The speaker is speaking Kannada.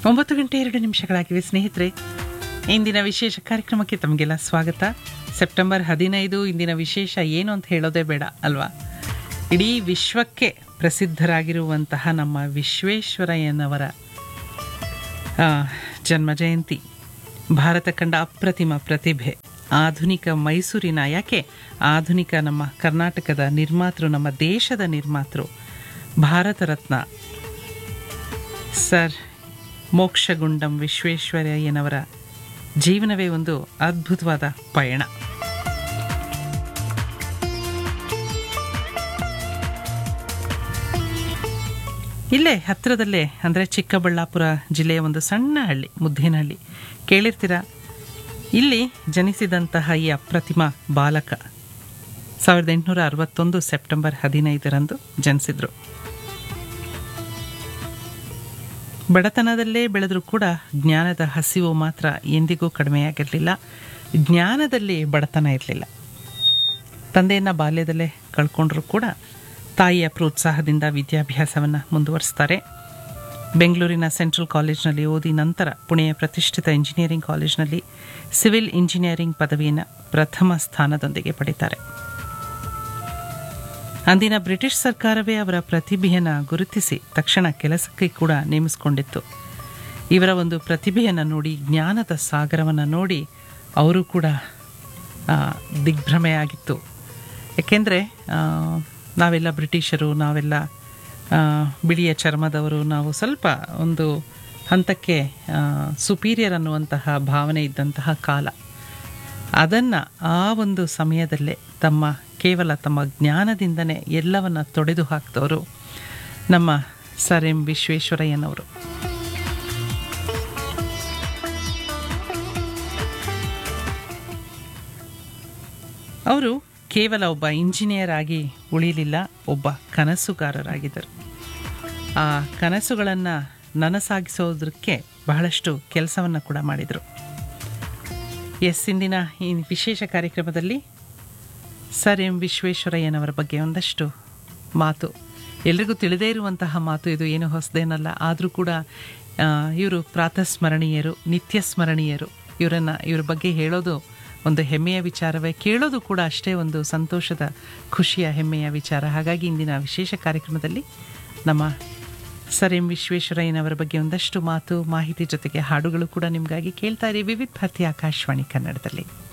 ಒಂಬತ್ತು ಗಂಟೆ ಎರಡು ನಿಮಿಷಗಳಾಗಿವೆ ಸ್ನೇಹಿತರೆ ಇಂದಿನ ವಿಶೇಷ ಕಾರ್ಯಕ್ರಮಕ್ಕೆ ತಮಗೆಲ್ಲ ಸ್ವಾಗತ ಸೆಪ್ಟೆಂಬರ್ ಹದಿನೈದು ಇಂದಿನ ವಿಶೇಷ ಏನು ಅಂತ ಹೇಳೋದೇ ಬೇಡ ಅಲ್ವಾ ಇಡೀ ವಿಶ್ವಕ್ಕೆ ಪ್ರಸಿದ್ಧರಾಗಿರುವಂತಹ ನಮ್ಮ ವಿಶ್ವೇಶ್ವರಯ್ಯನವರ ಆ, ಜನ್ಮ ಜಯಂತಿ ಭಾರತ ಕಂಡ ಅಪ್ರತಿಮ ಪ್ರತಿಭೆ ಆಧುನಿಕ ಮೈಸೂರಿನ ಯಾಕೆ ಆಧುನಿಕ ನಮ್ಮ ಕರ್ನಾಟಕದ ನಿರ್ಮಾತೃ ನಮ್ಮ ದೇಶದ ನಿರ್ಮಾತೃ ಭಾರತ ರತ್ನ ಸರ್ ಮೋಕ್ಷಗುಂಡಂ ವಿಶ್ವೇಶ್ವರಯ್ಯನವರ ಜೀವನವೇ ಒಂದು ಅದ್ಭುತವಾದ ಪಯಣ ಇಲ್ಲೇ ಹತ್ತಿರದಲ್ಲೇ ಅಂದರೆ ಚಿಕ್ಕಬಳ್ಳಾಪುರ ಜಿಲ್ಲೆಯ ಒಂದು ಸಣ್ಣ ಹಳ್ಳಿ ಮುದ್ದೇನಹಳ್ಳಿ ಕೇಳಿರ್ತೀರ ಇಲ್ಲಿ ಜನಿಸಿದಂತಹ ಈ ಅಪ್ರತಿಮ ಬಾಲಕ ಸಾವಿರದ ಎಂಟುನೂರ ಅರವತ್ತೊಂದು ಸೆಪ್ಟೆಂಬರ್ ಹದಿನೈದರಂದು ಜನಿಸಿದ್ರು ಬಡತನದಲ್ಲೇ ಬೆಳೆದರೂ ಕೂಡ ಜ್ಞಾನದ ಹಸಿವು ಮಾತ್ರ ಎಂದಿಗೂ ಕಡಿಮೆಯಾಗಿರಲಿಲ್ಲ ಜ್ಞಾನದಲ್ಲಿ ಬಡತನ ಇರಲಿಲ್ಲ ತಂದೆಯನ್ನು ಬಾಲ್ಯದಲ್ಲೇ ಕಳ್ಕೊಂಡ್ರೂ ಕೂಡ ತಾಯಿಯ ಪ್ರೋತ್ಸಾಹದಿಂದ ವಿದ್ಯಾಭ್ಯಾಸವನ್ನು ಮುಂದುವರಿಸ್ತಾರೆ ಬೆಂಗಳೂರಿನ ಸೆಂಟ್ರಲ್ ಕಾಲೇಜ್ನಲ್ಲಿ ಓದಿ ನಂತರ ಪುಣೆಯ ಪ್ರತಿಷ್ಠಿತ ಇಂಜಿನಿಯರಿಂಗ್ ಕಾಲೇಜ್ನಲ್ಲಿ ಸಿವಿಲ್ ಇಂಜಿನಿಯರಿಂಗ್ ಪದವಿಯನ್ನು ಪ್ರಥಮ ಸ್ಥಾನದೊಂದಿಗೆ ಪಡೀತಾರೆ ಅಂದಿನ ಬ್ರಿಟಿಷ್ ಸರ್ಕಾರವೇ ಅವರ ಪ್ರತಿಭೆಯನ್ನು ಗುರುತಿಸಿ ತಕ್ಷಣ ಕೆಲಸಕ್ಕೆ ಕೂಡ ನೇಮಿಸಿಕೊಂಡಿತ್ತು ಇವರ ಒಂದು ಪ್ರತಿಭೆಯನ್ನು ನೋಡಿ ಜ್ಞಾನದ ಸಾಗರವನ್ನು ನೋಡಿ ಅವರು ಕೂಡ ಆ, ದಿಗ್ಭ್ರಮೆಯಾಗಿತ್ತು ಏಕೆಂದರೆ ನಾವೆಲ್ಲ ಬ್ರಿಟಿಷರು ನಾವೆಲ್ಲ ಆ, ಬಿಳಿಯ ಚರ್ಮದವರು ನಾವು ಸ್ವಲ್ಪ ಒಂದು ಹಂತಕ್ಕೆ ಸುಪೀರಿಯರ್ ಅನ್ನುವಂತಹ ಭಾವನೆ ಇದ್ದಂತಹ ಕಾಲ ಅದನ್ನು ಆ ಒಂದು ಸಮಯದಲ್ಲೇ ತಮ್ಮ ಕೇವಲ ತಮ್ಮ ಜ್ಞಾನದಿಂದನೇ ಎಲ್ಲವನ್ನ ತೊಡೆದು ಹಾಕಿದವರು ನಮ್ಮ ಸರ್ ಎಂ ವಿಶ್ವೇಶ್ವರಯ್ಯನವರು ಅವರು ಕೇವಲ ಒಬ್ಬ ಇಂಜಿನಿಯರ್ ಆಗಿ ಉಳಿಲಿಲ್ಲ ಒಬ್ಬ ಕನಸುಗಾರರಾಗಿದ್ದರು ಆ ಕನಸುಗಳನ್ನು ನನಸಾಗಿಸೋದಕ್ಕೆ ಬಹಳಷ್ಟು ಕೆಲಸವನ್ನು ಕೂಡ ಮಾಡಿದರು ಎಸ್ ಇಂದಿನ ಈ ವಿಶೇಷ ಕಾರ್ಯಕ್ರಮದಲ್ಲಿ ಸರ್ ಎಂ ವಿಶ್ವೇಶ್ವರಯ್ಯನವರ ಬಗ್ಗೆ ಒಂದಷ್ಟು ಮಾತು ಎಲ್ರಿಗೂ ತಿಳಿದೇ ಇರುವಂತಹ ಮಾತು ಇದು ಏನು ಹೊಸದೇನಲ್ಲ ಆದರೂ ಕೂಡ ಇವರು ಪ್ರಾತಸ್ಮರಣೀಯರು ನಿತ್ಯ ಸ್ಮರಣೀಯರು ಇವರನ್ನು ಇವ್ರ ಬಗ್ಗೆ ಹೇಳೋದು ಒಂದು ಹೆಮ್ಮೆಯ ವಿಚಾರವೇ ಕೇಳೋದು ಕೂಡ ಅಷ್ಟೇ ಒಂದು ಸಂತೋಷದ ಖುಷಿಯ ಹೆಮ್ಮೆಯ ವಿಚಾರ ಹಾಗಾಗಿ ಇಂದಿನ ವಿಶೇಷ ಕಾರ್ಯಕ್ರಮದಲ್ಲಿ ನಮ್ಮ ಸರ್ ಎಂ ವಿಶ್ವೇಶ್ವರಯ್ಯನವರ ಬಗ್ಗೆ ಒಂದಷ್ಟು ಮಾತು ಮಾಹಿತಿ ಜೊತೆಗೆ ಹಾಡುಗಳು ಕೂಡ ನಿಮಗಾಗಿ ಕೇಳ್ತಾ ಇರಿ ವಿವಿಧ ಭಾರತಿ ಆಕಾಶವಾಣಿ ಕನ್ನಡದಲ್ಲಿ